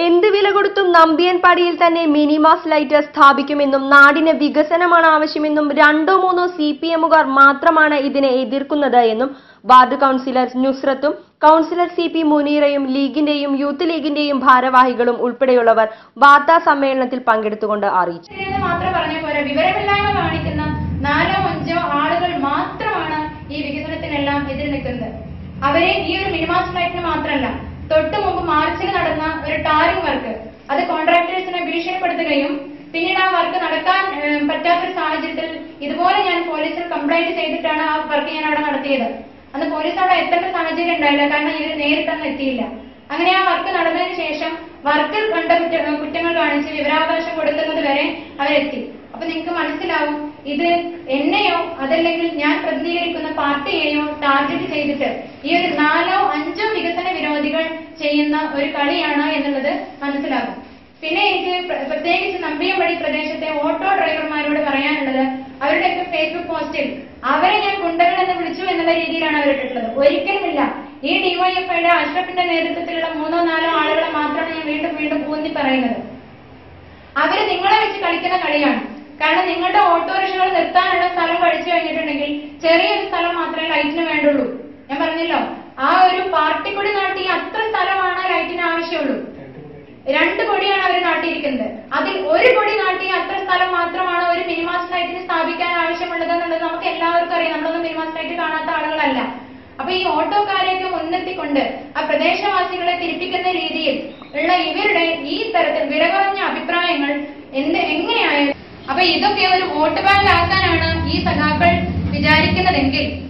എന്ത് വില കൊടുത്തും നമ്പിയൻപാടിയിൽ തന്നെ മിനിമാസ് ലൈറ്റ് സ്ഥാപിക്കുമെന്നും നാടിന് വികസനമാണ് ആവശ്യമെന്നും രണ്ടോ മൂന്നോ സി പി എമ്മുകാർ മാത്രമാണ് ഇതിനെ എതിർക്കുന്നത് എന്നും വാർഡ് കൗൺസിലർ നുസ്രത്തും കൗൺസിലർ സി പി മുനീറയും ലീഗിന്റെയും യൂത്ത് ലീഗിന്റെയും ഭാരവാഹികളും ഉൾപ്പെടെയുള്ളവർ വാർത്താ സമ്മേളനത്തിൽ പങ്കെടുത്തുകൊണ്ട് അറിയിച്ചു എന്ന് മാത്രം പറഞ്ഞ പോലെ വിവരമില്ലായ്മ കാണിക്കുന്ന നാലോ അഞ്ചോ ആളുകൾ മാത്രമാണ് ഈ വികസനത്തിനെല്ലാം എതിർ നിൽക്കുന്നത് അവരെ ഈ ഒരു മിനിമാസ് ഫ്ലൈറ്റിന് മാത്രമല്ല തൊട്ടു മുമ്പ് മാർച്ചിൽ നടന്ന ഒരു ടാറിംഗ് വർക്ക് അത് കോൺട്രാക്ടേഴ്സിനെ ഭീഷണിപ്പെടുത്തുകയും പിന്നീട് ആ വർക്ക് നടക്കാൻ ഏഹ്, പറ്റാത്തൊരു സാഹചര്യത്തിൽ ഇതുപോലെ ഞാൻ പോലീസിൽ കംപ്ലൈന്റ് ചെയ്തിട്ടാണ് ആ വർക്ക് ഞാൻ അവിടെ നടത്തിയത് അന്ന് പോലീസ് അവിടെ എത്തേണ്ട സാഹചര്യം ഉണ്ടായില്ല കാരണം ഇവർ നേരിട്ടൊന്നും എത്തിയില്ല അങ്ങനെ ആ വർക്ക് നടന്നതിന് ശേഷം വർക്കിൽ കണ്ട കുറ്റ കുറ്റങ്ങൾ കാണിച്ച് വിവരാവകാശം കൊടുക്കുന്നത് വരെ അവരെത്തി അപ്പൊ നിങ്ങൾക്ക് മനസ്സിലാവും ഇത് എന്നെയോ അതല്ലെങ്കിൽ ഞാൻ പ്രതിനിധീകരിക്കുന്ന പാർട്ടിയെയോ ടാർഗറ്റ് ചെയ്തിട്ട് ഈ ഒരു നാലോ അഞ്ചോ വികസന വിരോധികൾ ചെയ്യുന്ന ഒരു കളിയാണ് എന്നുള്ളത് മനസ്സിലാകും പിന്നെ എനിക്ക് പ്ര- പ്രത്യേകിച്ച് നമ്പിയമ്പടി പ്രദേശത്തെ ഓട്ടോ ഡ്രൈവർമാരോട് പറയാനുള്ളത് അവരുടെയൊക്കെ ഫേസ്ബുക്ക് പോസ്റ്റിൽ അവരെ ഞാൻ ഗുണ്ടകൾ എന്ന് വിളിച്ചു എന്നുള്ള രീതിയിലാണ് അവരിട്ടിട്ടുള്ളത് ഒരിക്കലുമില്ല ഈ ഡിവൈഎഫ്ഐയുടെ അഷ്റഫിന്റെ നേതൃത്വത്തിലുള്ള മൂന്നോ നാലോ ആളുകളെ മാത്രമാണ് ഞാൻ വീണ്ടും വീണ്ടും ഊന്നി പറയുന്നത് അവര് നിങ്ങളെ വെച്ച് കളിക്കുന്ന കളിയാണ് കാരണം നിങ്ങളുടെ ഓട്ടോറിക്ഷകൾ നിർത്താനുള്ള സ്ഥലം കഴിച്ചു കഴിഞ്ഞിട്ടുണ്ടെങ്കിൽ ചെറിയൊരു സ്ഥലം മാത്രമേ ലൈറ്റിന് വേണ്ടുള്ളൂ ഞാൻ പറഞ്ഞല്ലോ ആ ഒരു പാർട്ടിക്കൊടി നാട്ടി അത്ര സ്ഥലമാണ് ലൈറ്റിന് ആവശ്യമുള്ളൂ രണ്ട് കൊടിയാണ് അവർ നാട്ടിയിരിക്കുന്നത് അതിൽ ഒരു കൊടി നാട്ടി അത്ര സ്ഥലം മാത്രമാണ് ഒരു മിനിമാസ് ലൈറ്റിന് സ്ഥാപിക്കാൻ ആവശ്യമുള്ളത് എന്നുള്ളത് നമുക്ക് എല്ലാവർക്കും അറിയാം നമ്മളൊന്നും മിനിമാസ് ലൈറ്റ് കാണാത്ത ആളുകളല്ല അപ്പൊ ഈ ഓട്ടോക്കാരെയൊക്കെ മുൻനിർത്തിക്കൊണ്ട് ആ പ്രദേശവാസികളെ തിരിപ്പിക്കുന്ന രീതിയിൽ ഉള്ള ഇവരുടെ ഈ തരത്തിൽ വിടകറഞ്ഞ അഭിപ്രായങ്ങൾ എന്ത് എങ്ങനെയായാലും അപ്പൊ ഇതൊക്കെ ഒരു വോട്ട് ബാങ്ക് ആക്കാനാണ് ഈ സഖാക്കൾ വിചാരിക്കുന്നതെങ്കിൽ